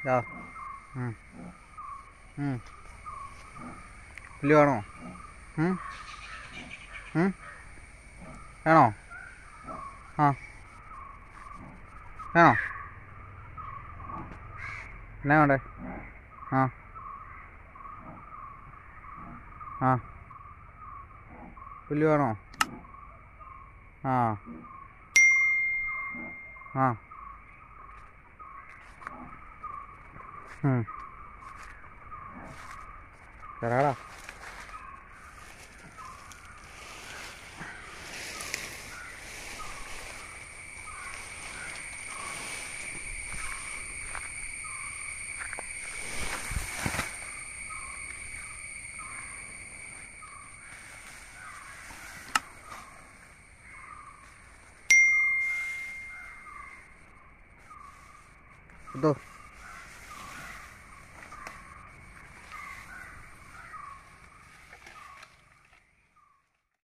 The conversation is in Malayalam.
ഇതാ ഉം. ഉം. പുല്ല് വേണോ ഉം? ഉം? വേണോ ആ വേണോ എന്നാ വേണ്ടേ ആ ആ പുല്ല് വേണോ ആ ആ ഉം. തരാടാ ഇതോ